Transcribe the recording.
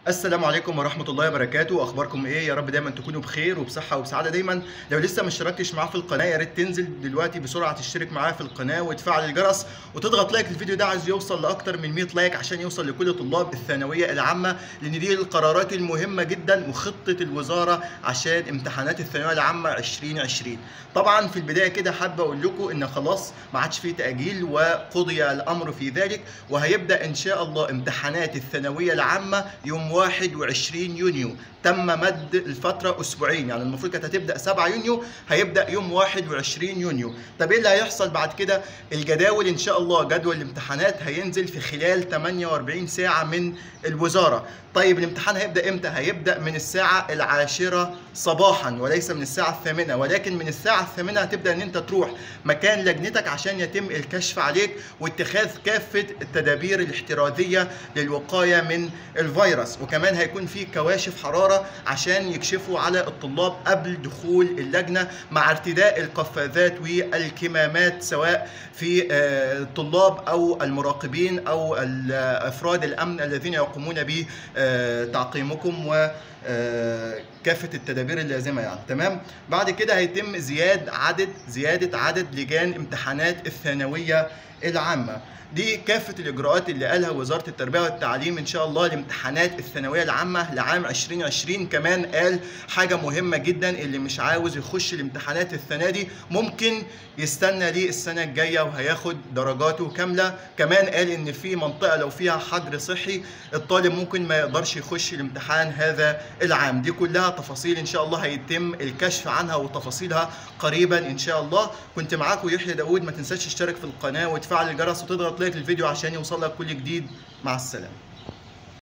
السلام عليكم ورحمة الله وبركاته، أخباركم إيه؟ يا رب دايما تكونوا بخير وبصحة وبسعادة دايما، لو لسه ما اشتركتش معاه في القناة يا ريت تنزل دلوقتي بسرعة تشترك معاه في القناة وتفعل الجرس وتضغط لايك للفيديو ده عايز يوصل لأكتر من 100 لايك عشان يوصل لكل طلاب الثانوية العامة لأن دي القرارات المهمة جدا وخطة الوزارة عشان امتحانات الثانوية العامة 2020. طبعا في البداية كده حابة أقول لكم إن خلاص ما عادش فيه تأجيل وقضي الأمر في ذلك وهيبدأ إن شاء الله امتحانات الثانوية العامة يوم 21 يونيو تم مد الفترة أسبوعين يعني المفروض كانت هتبدأ 7 يونيو هيبدأ يوم 21 يونيو طب إيه اللي هيحصل بعد كده الجداول إن شاء الله جدول الامتحانات هينزل في خلال 48 ساعة من الوزارة طيب الامتحان هيبدأ إمتى هيبدأ من الساعة العاشرة صباحا وليس من الساعة الثامنة ولكن من الساعة الثامنة هتبدأ إن أنت تروح مكان لجنتك عشان يتم الكشف عليك واتخاذ كافة التدابير الاحترازية للوقاية من الفيروس وكمان هيكون في كواشف حرارة عشان يكشفوا على الطلاب قبل دخول اللجنة مع ارتداء القفازات والكمامات سواء في الطلاب أو المراقبين أو أفراد الأمن الذين يقومون بتعقيمكم و كافه التدابير اللازمه يعني تمام بعد كده هيتم زياد عدد زياده عدد لجان امتحانات الثانويه العامه دي كافة الإجراءات اللي قالها وزارة التربية والتعليم إن شاء الله لامتحانات الثانوية العامة لعام 2020 كمان قال حاجة مهمة جدا اللي مش عاوز يخش الامتحانات السنة دي ممكن يستنى ليه السنة الجاية وهياخد درجاته كاملة كمان قال إن في منطقة لو فيها حجر صحي الطالب ممكن ما يقدرش يخش الامتحان هذا العام دي كلها تفاصيل إن شاء الله هيتم الكشف عنها وتفاصيلها قريبا إن شاء الله كنت معاكم يحيى داوود ما تنساش تشترك في القناة وتفعل الجرس وتضغط لايك للفيديو عشان يوصل لك كل جديد مع السلامه